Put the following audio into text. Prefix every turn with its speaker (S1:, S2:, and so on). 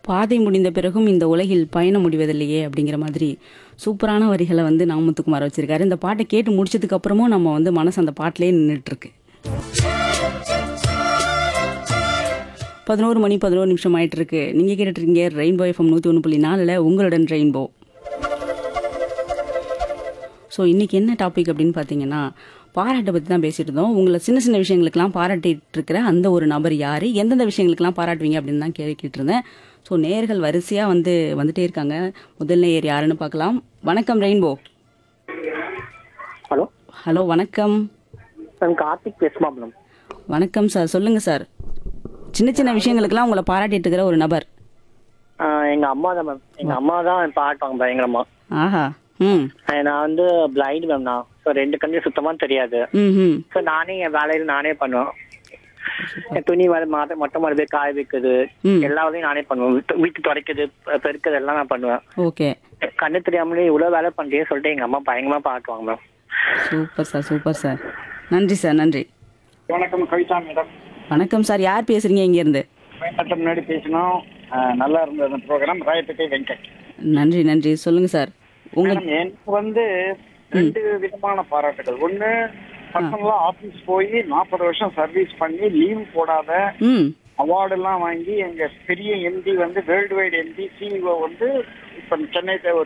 S1: பாதை முடிந்த பிறகும் இந்த உலகில் பயணம் முடிவதில்லையே அப்படிங்கிற மாதிரி சூப்பரான வரிகளை வந்து நாமத்துக்குமார் வச்சிருக்காரு இந்த பாட்டை கேட்டு முடிச்சதுக்கு அப்புறமும் நம்ம வந்து மனசு அந்த பாட்டிலே நின்றுட்டு இருக்கு பதினோரு மணி பதினோரு நிமிஷம் ஆயிட்டு இருக்கு நீங்க கேட்டுட்டு இருக்கீங்க ரெயின்போ எஃப்எம் நூத்தி ஒன்று புள்ளி நாலுல உங்களுடன் ரெயின்போ ஸோ இன்னைக்கு என்ன டாபிக் அப்படின்னு பார்த்தீங்கன்னா பாராட்டை பற்றி தான் பேசிட்டு இருந்தோம் உங்களை சின்ன சின்ன விஷயங்களுக்கெல்லாம் பாராட்டிட்டு இருக்கிற அந்த ஒரு நபர் யார் எந்தெந்த விஷயங்களுக்கெல்லாம் பாராட்டுவீங்க அப்படின்னு தான் கேட்டுட்டு இருந்தேன் ஸோ நேர்கள் வரிசையாக வந்து வந்துட்டே இருக்காங்க முதல் நேயர் யாருன்னு பார்க்கலாம் வணக்கம் ரெயின்போ
S2: ஹலோ
S1: ஹலோ வணக்கம்
S2: நான் கார்த்திக் பேசுமா மேடம்
S1: வணக்கம் சார் சொல்லுங்கள் சார் சின்ன சின்ன விஷயங்களுக்கெல்லாம் உங்களை பாராட்டிட்டு இருக்கிற ஒரு நபர்
S2: எங்க அம்மா தான் மேம் எங்க அம்மா தான் பாட்டுவாங்க பயங்கரமா
S1: ஆஹா ம்
S2: அஹ் நான் வந்து பிளைண்ட் மேம் நான் ஸோ ரெண்டு கண்ணு சுத்தமா தெரியாது
S1: ம் ம்
S2: ஸோ நானே என் வேலையில நானே பண்ணுவேன் என் துணி வேலை மாத மொட்டை மாதிரி போய் காய வைக்கிறது
S1: ம்.
S2: எல்லா வேலையும் நானே பண்ணுவேன் வீட்டு- வீட்டு துடைக்கிறது பெ- பெருக்கிறது எல்லாம் நான் பண்ணுவேன்
S1: ஓகே
S2: கண்ணு தெரியாமலே இவ்வளவு வேலை பண்றே சொல்லிட்டு எங்க அம்மா பயங்கரமா பாட்டுவாங்க ma'am
S1: super sir super sir நன்றி சார் நன்றி
S3: வணக்கம் கவிதா மேடம்
S1: வணக்கம் சார் யார் பேசுறீங்க இங்கேருந்து
S3: மேட்டத்தை முன்னாடி பேசினோம் அஹ், நல்லா இருந்தது அந்த ப்ரோக்ராம் ராயப்பேட்டை வெங்கட்
S1: நன்றி நன்றி சொல்லுங்க சார் உங்க
S3: மேடம் எனக்கு வந்து ரெண்டு விதமான பாராட்டுகள் ஒண்ணு பர்சனலா ஆபீஸ் போய் நாற்பது வருஷம் சர்வீஸ் பண்ணி லீவ் போடாத
S1: ம்
S3: அவார்டு எல்லாம் வாங்கி எங்க பெரிய எம்டி வந்து வேர்ல்டு வைடு எம்டி சிஇஓ வந்து இப்ப சென்னை